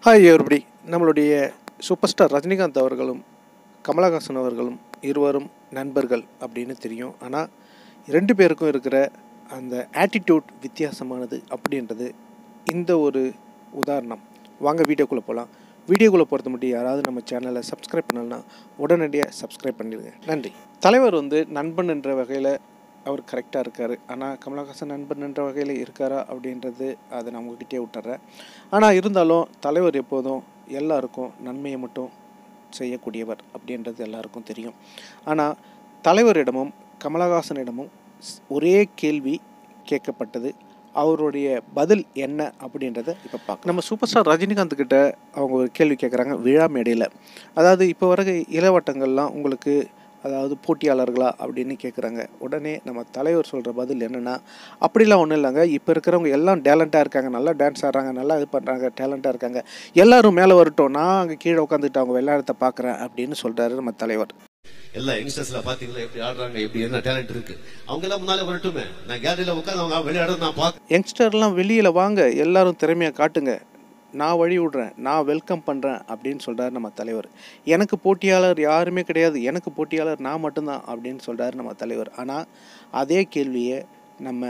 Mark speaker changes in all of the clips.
Speaker 1: Hi everybody நம்மளுடைய super star Rajinikanth அவர்களும் கமலஹாசன் அவர்களும் இருவரும் நண்பர்கள் அப்படின்னு தெரியும் ஆனால் ரெண்டு பேருக்கும் இருக்கிற அந்த ஆட்டிடியூட் வித்தியாசமானது அப்படின்றது இந்த ஒரு உதாரணம் வாங்க வீடியோக்குள்ளே போகலாம் வீடியோக்குள்ளே பொறுத்த மட்டும் யாராவது நம்ம சேனலை சப்ஸ்கிரைப் பண்ணலன்னா உடனடியாக சப்ஸ்கிரைப் பண்ணிடுங்க நன்றி தலைவர் வந்து நண்பன் என்ற வகையில் அவர் கரெக்டாக இருக்கார் ஆனால் கமலஹாசன் நண்பன் என்ற வகையில் இருக்காரா அப்படின்றது அதை நான் உங்ககிட்டயே விட்டுறேன் ஆனால் இருந்தாலும் தலைவர் எப்போதும் எல்லாருக்கும் நன்மையை மட்டும் செய்யக்கூடியவர் அப்படின்றது எல்லாருக்கும் தெரியும் ஆனால் தலைவரிடமும் கமலஹாசனிடமும் ஸ்- ஒரே கேள்வி கேட்கப்பட்டது அவருடைய பதில் என்ன அப்படின்றத இப்போ பார்க்க நம்ம சூப்பர் ஸ்டார் ரஜினிகாந்த் கிட்ட அவங்க ஒரு கேள்வி கேட்குறாங்க விழா மேடையில் அதாவது இப்போ வர இளவட்டங்கள்லாம் உங்களுக்கு அதாவது போட்டியாளர்களா அப்படின்னு கேட்குறாங்க உடனே நம்ம தலைவர் சொல்கிற பதில் என்னென்னா அப்படிலாம் ஒன்றும் இல்லைங்க இப்போ இருக்கிறவங்க எல்லாம் டேலண்ட்டாக இருக்காங்க நல்லா டான்ஸ் ஆடுறாங்க நல்லா இது பண்ணுறாங்க டேலண்ட்டாக இருக்காங்க எல்லாரும் மேலே வரட்டும் நான் அங்கே கீழே உட்காந்துட்டு அவங்க விளையாடத்தை பார்க்குறேன் அப்படின்னு சொல்கிறாரு நம்ம தலைவர்
Speaker 2: எல்லா யங்ஸ்டர்ஸ்ல பாத்தீங்களா எப்படி ஆடுறாங்க எப்படி என்ன டேலண்ட் இருக்கு அவங்க எல்லாம் முன்னால வரட்டுமே நான் கேலரியில உட்காந்து அவங்க விளையாடுறது நான் பாக்க
Speaker 1: யங்ஸ்டர்லாம் வெளியில் வாங்க எல்லாரும் திறமையை காட்டுங்க நான் வழி விடுறேன் நான் வெல்கம் பண்ணுறேன் அப்படின்னு சொல்கிறாரு நம்ம தலைவர் எனக்கு போட்டியாளர் யாருமே கிடையாது எனக்கு போட்டியாளர் நான் மட்டும்தான் அப்படின்னு சொல்கிறாரு நம்ம தலைவர் ஆனால் அதே கேள்வியை நம்ம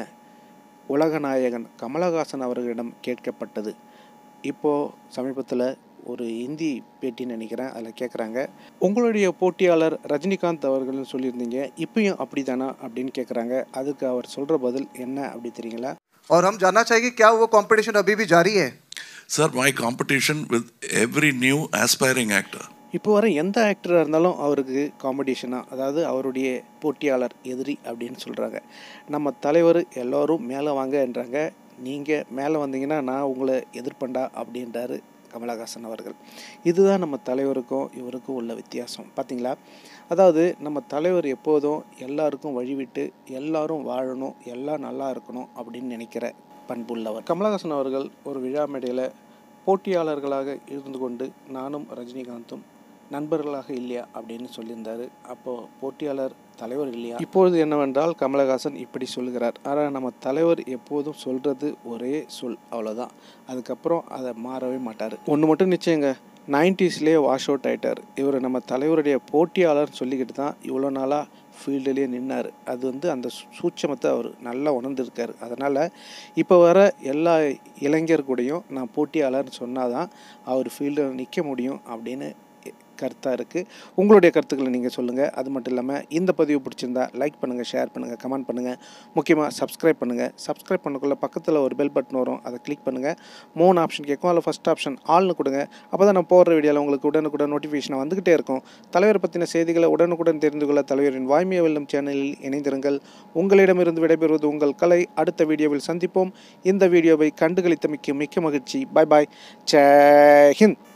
Speaker 1: உலகநாயகன் கமலஹாசன் அவர்களிடம் கேட்கப்பட்டது இப்போது சமீபத்தில் ஒரு இந்தி பேட்டின்னு நினைக்கிறேன் அதில் கேட்குறாங்க உங்களுடைய போட்டியாளர் ரஜினிகாந்த் அவர்கள்னு சொல்லியிருந்தீங்க இப்பயும் அப்படி தானா அப்படின்னு கேட்குறாங்க அதுக்கு அவர் சொல்கிற பதில் என்ன அப்படி தெரியுங்களா
Speaker 3: और हम जानना चाहेंगे क्या वो कंपटीशन अभी भी जारी है
Speaker 4: Sir, my competition with every new aspiring actor.
Speaker 1: இப்போ வர எந்த ஆக்டராக இருந்தாலும் அவருக்கு காம்படிஷனாக அதாவது அவருடைய போட்டியாளர் எதிரி அப்படின்னு சொல்கிறாங்க நம்ம தலைவர் எல்லோரும் மேலே வாங்கன்றாங்க நீங்கள் மேலே வந்தீங்கன்னா நான் உங்களை எதிர்ப்பண்டா அப்படின்றாரு கமலஹாசன் அவர்கள் இதுதான் நம்ம தலைவருக்கும் இவருக்கும் உள்ள வித்தியாசம் பார்த்தீங்களா அதாவது நம்ம தலைவர் எப்போதும் எல்லாருக்கும் வழிவிட்டு எல்லாரும் வாழணும் எல்லாம் நல்லா இருக்கணும் அப்படின்னு நினைக்கிற பண்புள்ளவர் கமலஹாசன் அவர்கள் ஒரு விழா மேடையில் போட்டியாளர்களாக இருந்து கொண்டு நானும் ரஜினிகாந்தும் நண்பர்களாக இல்லையா அப்படின்னு சொல்லியிருந்தாரு அப்போது போட்டியாளர் தலைவர் இல்லையா இப்பொழுது என்னவென்றால் கமலஹாசன் இப்படி சொல்லுகிறார் ஆனால் நம்ம தலைவர் எப்போதும் சொல்கிறது ஒரே சொல் அவ்வளோதான் அதுக்கப்புறம் அதை மாறவே மாட்டார் ஒன்று மட்டும் நிச்சயங்க நைன்டிஸ்லேயே வாஷ் அவுட் ஆயிட்டார் இவர் நம்ம தலைவருடைய போட்டியாளர்னு சொல்லிக்கிட்டு தான் இவ்வளோ நாளாக ஃபீல்டுலேயே நின்னார் அது வந்து அந்த சூ- சூட்சமத்தை அவர் நல்லா உணர்ந்திருக்காரு அதனால் இப்போ வர எல்லா இளைஞர் கூடயும் நான் போட்டியாளர்னு சொன்னால் தான் அவர் ஃபீல்டில் நிற்க முடியும் அப்படின்னு கருத்தாக இருக்குது உங்களுடைய கருத்துக்களை நீங்கள் சொல்லுங்கள் அது மட்டும் இல்லாமல் இந்த பதிவு பிடிச்சிருந்தா லைக் பண்ணுங்கள் ஷேர் பண்ணுங்கள் கமெண்ட் பண்ணுங்கள் முக்கியமாக சப்ஸ்கிரைப் பண்ணுங்கள் சப்ஸ்கிரைப் பண்ணக்குள்ள பக்கத்தில் ஒரு பெல் பட்டன் வரும் அதை கிளிக் பண்ணுங்கள் மூணு ஆப்ஷன் கேட்கும் அதில் ஃபஸ்ட் ஆப்ஷன் ஆள்னு கொடுங்க அப்போ தான் நான் போடுற வீடியோவில் உங்களுக்கு உடனுக்குடன் நோட்டிஃபிகேஷன் வந்துக்கிட்டே இருக்கும் தலைவரை பற்றின செய்திகளை உடனுக்குடன் தெரிந்து கொள்ள தலைவரின் வாய்மைய வெல்லும் சேனலில் இணைந்திருங்கள் உங்களிடமிருந்து விடைபெறுவது உங்கள் கலை அடுத்த வீடியோவில் சந்திப்போம் இந்த வீடியோவை கண்டுகளித்தமைக்கு மிக்க மகிழ்ச்சி பாய் பாய் ஜெய் ஹிந்த்